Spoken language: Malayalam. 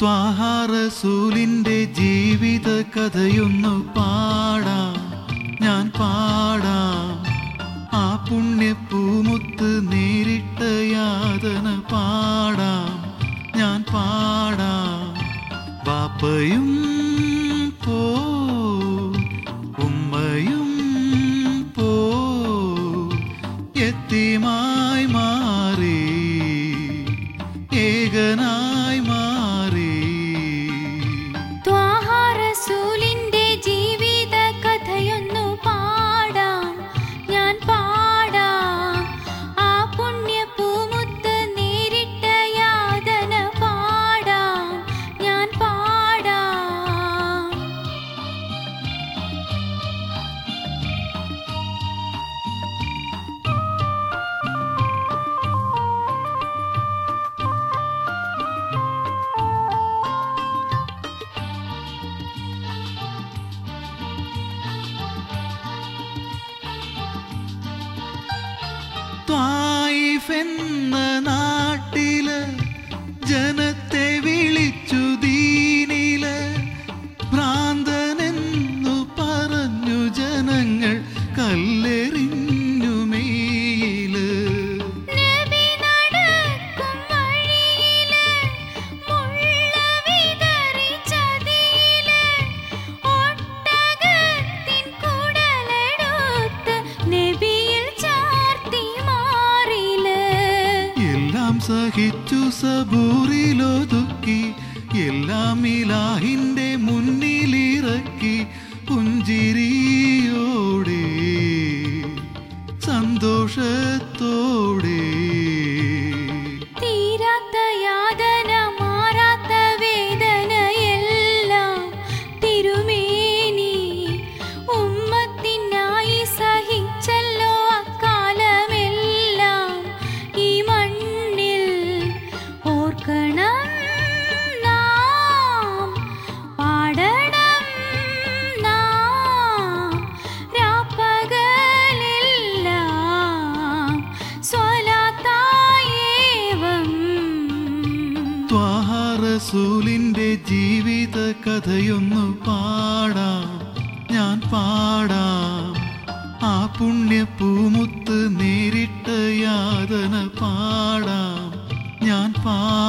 ത്വാഹാറസൂലിന്റെ ജീവിത കഥയൊന്നു പാടാം ഞാൻ പാടാം ആ പുണ്യപ്പൂമുത്ത് നേരിട്ട യാതന പാടാം ഞാൻ പാടാം ബാപ്പയും പോ ഉമ്മയും പോ എത്തിമായി മാറി ഏകനായി മാറി ത്വാഹാറസൂലിന്റെ ജീവിത കഥയൊന്നു പാടാം ഞാൻ പാടാം ആ പുണ്യപൂമുത്ത് നേരിട്ട യാതന പാടാം ഞാൻ പാടാം ത്വായിഫെന്ന നാട്ടില് ജനത്തെ വിളിച്ചു ദീനില് ഭ്രാന്തനെന്നു പറഞ്ഞു ജനങ്ങൾ കല്ലെറിഞ്ഞു മേയില് നബി നടക്കും വഴിയില് മുള്ള വിതറി ചതിയില് ഒട്ടകത്തിൻ കുടലെടുത്ത് നബിയിൽ ചാർത്തി മാറില് എല്ലാം സഹിച്ചു സബൂറിലൊതുക്കി എല്ലാം ഇലാഹിന്റെ മുന്നിലിറക്കി പുഞ്ചിരിയോടെ സന്തോഷത്തോടെ തീരാത്ത യാതന മാറാത്ത വേദനയെല്ലാം തിരുമേനി ഉമ്മത്തിനായി സഹിച്ചല്ലോ അക്കാലമെല്ലാം ഈ മണ്ണിൽ ഓർക്കണം നാം പാടണം നാം രാപ്പകലെല്ലാം സ്വലാത്തായേവം ത്വാഹാറസൂലിന്റെ ജീവിത കഥയൊന്നു പാടാം ഞാൻ പാടാം ആ പുണ്യപ്പൂമുത്ത് നേരിട്ട യാതന പാടാം ഞാൻ പാടാം